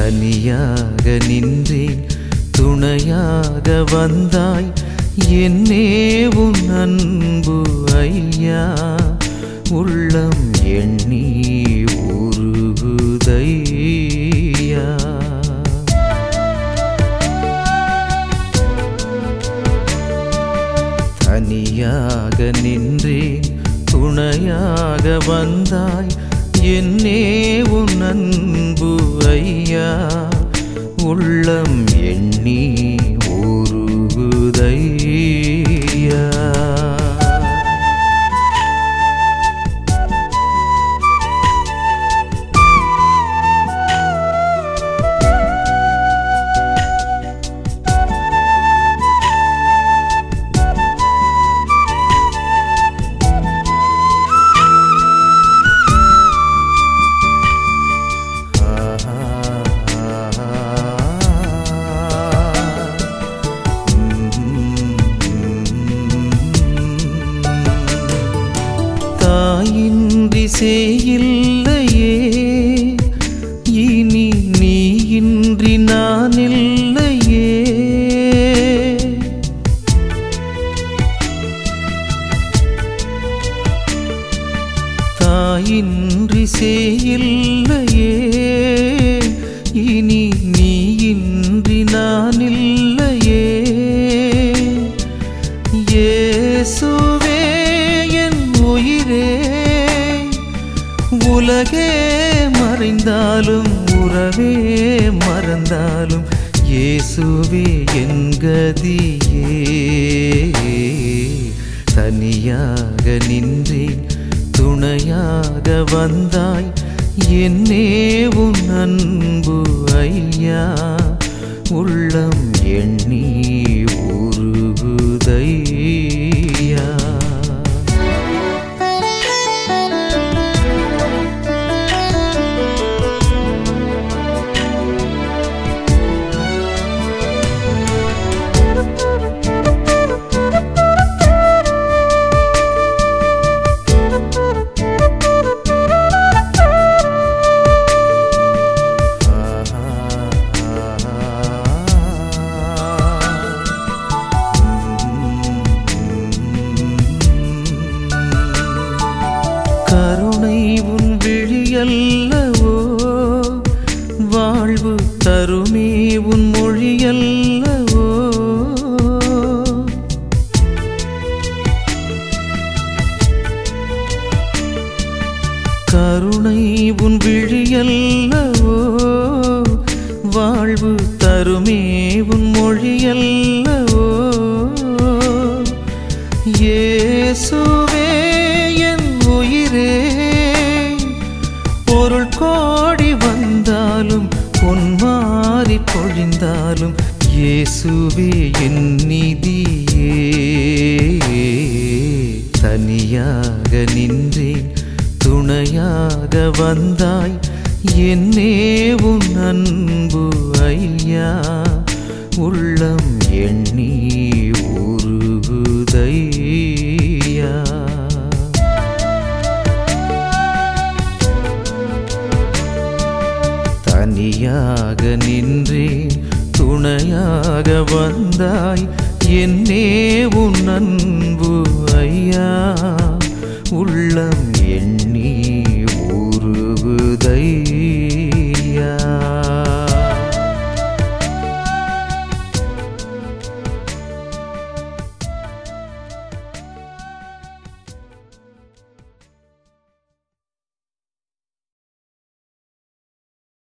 தனியாக நின்றேன் துணையாக வந்தாய் என்னே உன் அன்பு ஐயா உள்ளம் எண்ணி உருகுதையா தனியாக நின்றேன் துணையாக வந்தாய் என்னே உன் அன்பு ஐயா உள்ளம் எண்ணி உருகுதையா தாயின்றி செய்யில்லையே இனி நீ இன்றி நான் இல்லையே தாயின்றி செய்யில்லையே இனி நீ இன்றி நான் இல்லையே இயேசுவே என் உயிரே உலகே மறைந்தாலும் உறவே மறந்தாலும் இயேசுவே என் கதியே தனியாக நின்றேன் துணையாக வந்தாய் என்னே உன் அன்பு ஐயா உள்ளம் எண்ணி உருகுதையா கருணை உன் விழியல்லவோ வாழ்வு தருமே உன் மொழியல்லவோ கருணை உன் விழியல்லவோ வாழ்வு தருமே உன் மொழியல்லவோ இயேசுவே என் உயிரே பொருள் கோடி வந்தாலும் பொன்மாறி பொழிந்தாலும் இயேசுவே என் நிதியே தனியாக நின்றேன் துணையாக வந்தாய் என்னே உன் அன்பு ஐயா உள்ளம் எண்ணி உருகுதையா தனியாக நின்றேன் துணையாக வந்தாய் என்னே உன் அன்பு ஐயா உள்ளம் எண்ணி